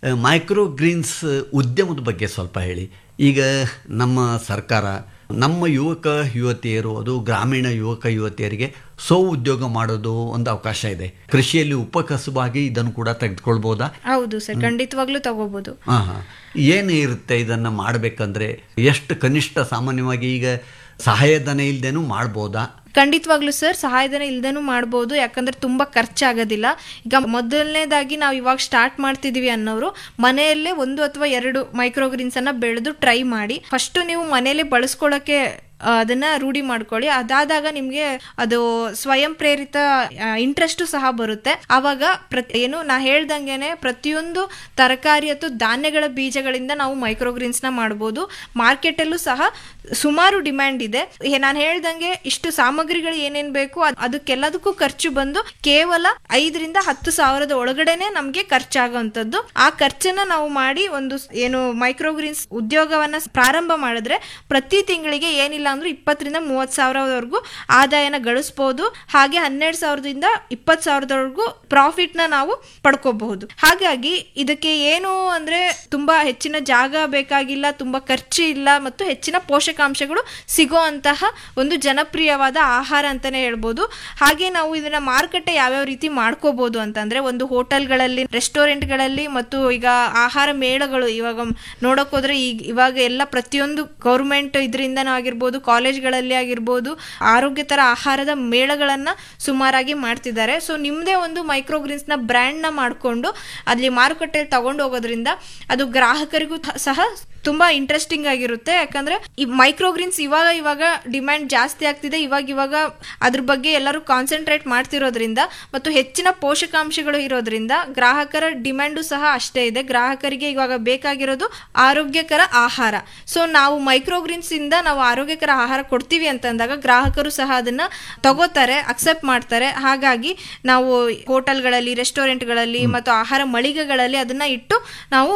Micro Green's ಉದ್ಯಮದ ಬಗ್ಗೆ ಸ್ವಲ್ಪ ಹೇಳಿ ಈಗ ನಮ್ಮ ಸರ್ಕಾರ ನಮ್ಮ ಯುವಕ ಯುವತಿಯರು ಅದು ಗ್ರಾಮೀಣ ಯುವಕ ಯುವತಿಯರಿಗೆ ಸ್ವ ಉದ್ಯೋಗ ಮಾಡೋದು ಒಂದು ಅವಕಾಶ ಇದೆ ಕೃಷಿಯಲ್ಲಿ ಉಪಕಸುಬಾಗಿ ಇದನ್ನು ಕೂಡ ತೆಗೆದುಕೊಳ್ಬೋದಾ ಹೌದು ಸರ್ ಖಂಡಿತವಾಗ್ಲೂ ತಗೋಬಹುದು ಹಾಂ ಹಾಂ ಏನು ಇರುತ್ತೆ ಇದನ್ನು ಮಾಡಬೇಕಂದ್ರೆ ಎಷ್ಟು ಕನಿಷ್ಠ ಸಾಮಾನ್ಯವಾಗಿ ಈಗ ಸಹಾಯಧನ ಇಲ್ಲದೇನೂ ಮಾಡ್ಬೋದಾ ಖಂಡಿತವಾಗ್ಲೂ ಸರ್ ಸಹಾಯಧನ ಇಲ್ದೇನೂ ಮಾಡ್ಬೋದು ಯಾಕಂದ್ರೆ ತುಂಬಾ ಖರ್ಚಾಗೋದಿಲ್ಲ ಈಗ ಮೊದಲನೇದಾಗಿ ನಾವು ಇವಾಗ ಸ್ಟಾರ್ಟ್ ಮಾಡ್ತಿದೀವಿ ಅನ್ನೋರು ಮನೆಯಲ್ಲೇ ಒಂದು ಅಥವಾ ಎರಡು ಮೈಕ್ರೋಗ್ರೀನ್ಸ್ ಅನ್ನ ಬೆಳೆದು ಟ್ರೈ ಮಾಡಿ ಫಸ್ಟ್ ನೀವು ಮನೆಯಲ್ಲೇ ಬಳಸ್ಕೊಳ್ಳೋಕೆ ಆ, ಅದನ್ನ ರೂಢಿ ಮಾಡ್ಕೊಳ್ಳಿ ಅದಾದಾಗ ನಿಮ್ಗೆ ಅದು ಸ್ವಯಂ ಪ್ರೇರಿತ ಇಂಟ್ರೆಸ್ಟ್ ಸಹ ಬರುತ್ತೆ ಆವಾಗ ಪ್ರತಿ ಏನು ನಾ ಹೇಳ್ದಂಗೆನೆ ಪ್ರತಿಯೊಂದು ತರಕಾರಿ ಅಥವಾ ಧಾನ್ಯಗಳ ಬೀಜಗಳಿಂದ ನಾವು ಮೈಕ್ರೋಗ್ರೀನ್ಸ್ ನ ಮಾಡ್ಬೋದು ಮಾರ್ಕೆಟ್ ಅಲ್ಲೂ ಸಹ ಸುಮಾರು ಡಿಮ್ಯಾಂಡ್ ಇದೆ ನಾನು ಹೇಳ್ದಂಗೆ ಇಷ್ಟು ಸಾಮಗ್ರಿಗಳು ಏನೇನ್ ಬೇಕು ಅದ್- ಅದಕ್ಕೆಲ್ಲದಕ್ಕೂ ಖರ್ಚು ಬಂದು ಕೇವಲ ಐದರಿಂದ ಹತ್ತು ಸಾವಿರದ ಒಳಗಡೆನೆ ನಮ್ಗೆ ಖರ್ಚಾಗುವಂತದ್ದು ಆ ಖರ್ಚನ್ನ ನಾವು ಮಾಡಿ ಒಂದು ಸ್- ಏನು ಮೈಕ್ರೋಗ್ರೀನ್ಸ್ ಉದ್ಯೋಗವನ್ನ ಸ್- ಪ್ರಾರಂಭ ಮಾಡಿದ್ರೆ ಪ್ರತಿ ತಿಂಗಳಿಗೆ ಏನಿಲ್ಲ ಅಂದ್ರೆ ಇಪ್ಪತ್ತರಿಂದ ಮೂವತ್ ಸಾವಿರವರೆಗೂ ಆದಾಯನ ಗಳಿಸಬಹುದು ಹಾಗೆ ಹನ್ನೆರಡು ಸಾವಿರದಿಂದ ಇಪ್ಪತ್ತು ಸಾವಿರದವರೆಗೂ ಪ್ರಾಫಿಟ್ ನ ನಾವು ಪಡ್ಕೋಬಹುದು ಹಾಗಾಗಿ ಇದಕ್ಕೆ ಏನು ಅಂದ್ರೆ ತುಂಬಾ ಹೆಚ್ಚಿನ ಜಾಗ ಬೇಕಾಗಿಲ್ಲ ತುಂಬಾ ಖರ್ಚು ಇಲ್ಲ ಮತ್ತು ಹೆಚ್ಚಿನ ಪೋಷಕಾಂಶಗಳು ಸಿಗೋ ಅಂತಹ ಒಂದು ಜನಪ್ರಿಯವಾದ ಆಹಾರ ಅಂತಾನೆ ಹೇಳ್ಬೋದು ಹಾಗೆ ನಾವು ಇದನ್ನ ಮಾರುಕಟ್ಟೆ ಯಾವ್ಯಾವ ರೀತಿ ಮಾಡ್ಕೋಬಹುದು ಅಂತಂದ್ರೆ ಒಂದು ಹೋಟೆಲ್ಗಳಲ್ಲಿ ರೆಸ್ಟೋರೆಂಟ್ಗಳಲ್ಲಿ ಮತ್ತು ಈಗ ಆಹಾರ ಮೇಳಗಳು ಇವಾಗ ನೋಡಕ್ ಹೋದ್ರೆ ಈಗ ಇವಾಗ ಎಲ್ಲ ಪ್ರತಿಯೊಂದು ಗೌರ್ಮೆಂಟ್ ಇದರಿಂದನೂ ಆಗಿರ್ಬೋದು ಕಾಲೇಜ್ಗಳಲ್ಲಿ ಆಗಿರ್ಬೋದು ಆರೋಗ್ಯತರ ಆಹಾರದ ಮೇಳಗಳನ್ನ ಸುಮಾರಾಗಿ ಮಾಡ್ತಿದ್ದಾರೆ ಸೊ ನಿಮ್ದೇ ಒಂದು ಮೈಕ್ರೋಗ್ರೀನ್ಸ್ ನ ಬ್ರ್ಯಾಂಡ್ ನ ಮಾಡ್ಕೊಂಡು ಅಲ್ಲಿ ಮಾರುಕಟ್ಟೆಯಲ್ಲಿ ತಗೊಂಡು ಹೋಗೋದ್ರಿಂದ ಅದು ಗ್ರಾಹಕರಿಗೂ ತ- ಸಹ ತುಂಬಾ ಇಂಟ್ರೆಸ್ಟಿಂಗ್ ಆಗಿರುತ್ತೆ ಯಾಕಂದ್ರೆ ಈ ಮೈಕ್ರೋಗ್ರೀನ್ಸ್ ಇವಾಗ ಇವಾಗ ಡಿಮ್ಯಾಂಡ್ ಜಾಸ್ತಿ ಆಗ್ತಿದೆ ಇವಾಗ ಇವಾಗ ಅದ್ರ ಬಗ್ಗೆ ಎಲ್ಲರೂ ಕಾನ್ಸಂಟ್ರೇಟ್ ಮಾಡ್ತಿರೋದ್ರಿಂದ ಮತ್ತು ಹೆಚ್ಚಿನ ಪೋಷಕಾಂಶಗಳು ಇರೋದ್ರಿಂದ ಗ್ರಾಹಕರ ಡಿಮ್ಯಾಂಡು ಸಹ ಅಷ್ಟೇ ಇದೆ ಗ್ರಾಹಕರಿಗೆ ಇವಾಗ ಬೇಕಾಗಿರೋದು ಆರೋಗ್ಯಕರ ಆಹಾರ ಸೊ ನಾವು ಮೈಕ್ರೋಗ್ರೀನ್ಸ್ ಇಂದ ನಾವು ಆರೋಗ್ಯಕರ ಆಹಾರ ಕೊಡ್ತೀವಿ ಅಂತಂದಾಗ ಗ್ರಾಹಕರು ಸಹ ಅದನ್ನ ತಗೋತಾರೆ ಅಕ್ಸೆಪ್ಟ್ ಮಾಡ್ತಾರೆ ಹಾಗಾಗಿ ನಾವು ಹೋಟೆಲ್ಗಳಲ್ಲಿ ರೆಸ್ಟೋರೆಂಟ್ಗಳಲ್ಲಿ ಮತ್ತು ಆಹಾರ ಮಳಿಗೆಗಳಲ್ಲಿ ಅದನ್ನ ಇಟ್ಟು ನಾವು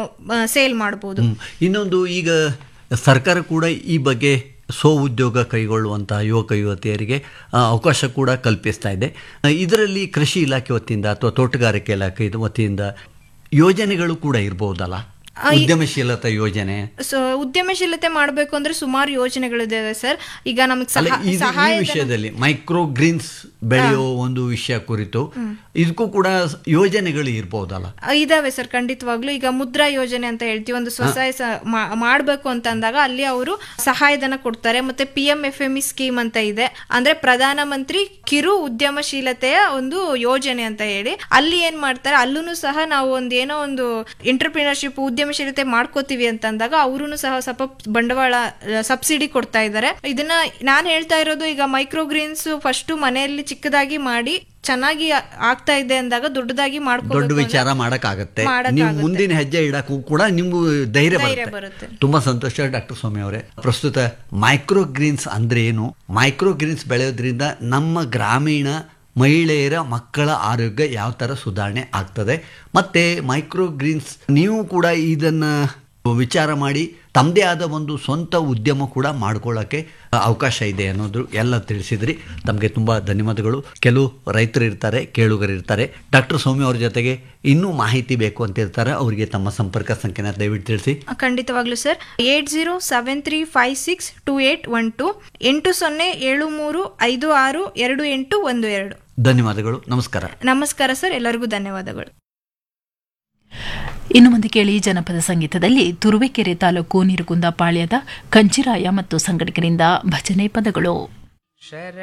ಸೇಲ್ ಮಾಡಬಹುದು ಹ್ಮ್. ಇನ್ನೊಂದು ಈಗ ಸರ್ಕಾರ ಕೂಡ ಈ ಬಗ್ಗೆ ಸ್ವ ಉದ್ಯೋಗ ಕೈಗೊಳ್ಳುವಂಥ ಯುವಕ ಯುವತಿಯರಿಗೆ ಆ, ಅವಕಾಶ ಕೂಡ ಕಲ್ಪಿಸ್ತಾ ಇದೆ ಆ, ಇದರಲ್ಲಿ ಕೃಷಿ ಇಲಾಖೆ ವತಿಯಿಂದ ಅಥವಾ ತೋಟಗಾರಿಕೆ ಇಲಾಖೆ ಇದು ವತಿಯಿಂದ ಯೋಜನೆಗಳು ಕೂಡ ಇರ್ಬೋದಲ್ಲ ಉದ್ಯಮಶೀಲತಾ ಯೋಜನೆ ಸೊ ಉದ್ಯಮಶೀಲತೆ ಮಾಡಬೇಕು ಅಂದ್ರೆ ಸುಮಾರು ಯೋಜನೆಗಳಿದೆ ಸರ್ ಈಗ ನಮಗೆ ಅಲ್ಲ ಸಹ ಇದು ಈ ಸಹಾಯ ವಿಷಯದಲ್ಲಿ ಮೈಕ್ರೋ ಗ್ರೀನ್ಸ್ ಬೆಳೆಯೋ ಒಂದು ವಿಷಯ ಕುರಿತು ಇದಕ್ಕೂ ಕೂಡ ಯೋಜನೆಗಳು ಇರ್ಬೋದಲ್ಲ ಇದಾವೆ ಸರ್ ಖಂಡಿತವಾಗ್ಲೂ ಈಗ ಮುದ್ರಾ ಯೋಜನೆ ಅಂತ ಹೇಳ್ತೀವಿ ಒಂದು ಸ್ವಸಹಾಯ ಸ- ಮಾ- ಮಾಡ್ಬೇಕು ಅಂತ ಅಂದಾಗ ಅಲ್ಲಿ ಅವರು ಸಹಾಯಧನ ಕೊಡ್ತಾರೆ ಮತ್ತೆ P M F M E scheme ಅಂತ ಇದೆ ಅಂದ್ರೆ ಪ್ರಧಾನ ಮಂತ್ರಿ ಕಿರು ಉದ್ಯಮಶೀಲತೆಯ ಒಂದು ಯೋಜನೆ ಅಂತ ಹೇಳಿ ಅಲ್ಲಿ ಏನ್ ಮಾಡ್ತಾರೆ ಅಲ್ಲೂ ಸಹ ನಾವು ಒಂದು ಏನೋ ಒಂದು ಎಂಟರ್ಪ್ರಿನರ್ಶಿಪ್ ಉದ್ಯಮಶೀಲತೆ ಮಾಡ್ಕೋತೀವಿ ಅಂತ ಅಂದಾಗ ಅವರು ಸಹ ಸ್ವಲ್ಪ ಬಂಡವಾಳ ಸಬ್ಸಿಡಿ ಕೊಡ್ತಾ ಇದ್ದಾರೆ ಇದನ್ನ ನಾನ್ ಹೇಳ್ತಾ ಇರೋದು ಈಗ ಮೈಕ್ರೋಗ್ರೀನ್ಸ್ ಫಸ್ಟ್ ಮನೆಯಲ್ಲಿ ಚಿಕ್ಕದಾಗಿ ಮಾಡಿ ಚೆನ್ನಾಗಿ ಆ- ಆಗ್ತಾ ಇದೆ ಅಂದಾಗ ದೊಡ್ಡದಾಗಿ ದೊಡ್ಡ ಮಾಡ್ಕೋಬೇಕು ವಿಚಾರ ಮಾಡಕ್ಕಾಗತ್ತೆ ಮಾಡಕ್ಕಾಗತ್ತೆ. ನೀವು ಮುಂದಿನ ಹೆಜ್ಜೆ ಇಡಕ್ಕೂ ಕೂಡ ನಿಮ್ಗೂ ಧೈರ್ಯ ಧೈರ್ಯ ಬರುತ್ತೆ ಬರುತ್ತೆ. ತುಂಬಾ ಸಂತೋಷ ಡಾಕ್ಟರ್ ಸ್ವಾಮಿ ಅವರೇ ಪ್ರಸ್ತುತ ಮೈಕ್ರೋ ಗ್ರೀನ್ಸ್ ಅಂದ್ರೆ ಏನು ಮೈಕ್ರೋ ಗ್ರೀನ್ಸ್ ಬೆಳೆಯೋದ್ರಿಂದ ನಮ್ಮ ಗ್ರಾಮೀಣ ಮಹಿಳೆಯರ ಮಕ್ಕಳ ಆರೋಗ್ಯ ಯಾವ ಥರ ಸುಧಾರಣೆ ಆಗ್ತದೆ ಮತ್ತೆ ಮೈಕ್ರೋ ಗ್ರೀನ್ಸ್ ನೀವು ಕೂಡ ಇದನ್ನ ವಿಚಾರ ಮಾಡಿ ತಮ್ಮದೇ ಆದ ಒಂದು ಸ್ವಂತ ಉದ್ಯಮ ಕೂಡ ಮಾಡ್ಕೊಳ್ಳೋಕ್ಕೆ ಅವಕಾಶ ಇದೆ ಅನ್ನೋದು ಎಲ್ಲ ತಿಳಿಸಿದ್ರಿ ತಮಗೆ ತುಂಬ ಧನ್ಯವಾದಗಳು ಕೆಲವು ರೈತರು ಇರ್ತಾರೆ ಕೇಳುಗರು ಇರ್ತಾರೆ ಡಾಕ್ಟರ್ ಸೌಮ್ಯ ಅವ್ರ ಜೊತೆಗೆ ಇನ್ನೂ ಮಾಹಿತಿ ಬೇಕು ಅಂತ ಇರ್ತಾರೆ ಅವರಿಗೆ ತಮ್ಮ ಸಂಪರ್ಕ ಸಂಖ್ಯೆನ ದಯವಿಟ್ಟು ತಿಳಿಸಿ ಖಂಡಿತವಾಗ್ಲೂ sir eight zero seven three five six two eight one two ಎಂಟು ಸೊನ್ನೆ ಏಳು ಮೂರು ಐದು ಆರು ಎರಡು ಎಂಟು ಒಂದು ಎರಡು ಧನ್ಯವಾದಗಳು ನಮಸ್ಕಾರ ನಮಸ್ಕಾರ ಸರ್ ಎಲ್ಲರಿಗೂ ಧನ್ಯವಾದಗಳು ಇನ್ನು ಮುಂದೆ ಕೇಳಿ ಜನಪದ ಸಂಗೀತದಲ್ಲಿ ತುರುವೇಕೆರೆ ತಾಲೂಕು ನೀರುಗುಂದ ಪಾಳ್ಯದ ಕಂಚಿರಾಯ ಮತ್ತು ಸಂಘಟಕರಿಂದ ಭಜನೆ ಪದಗಳು ಶರ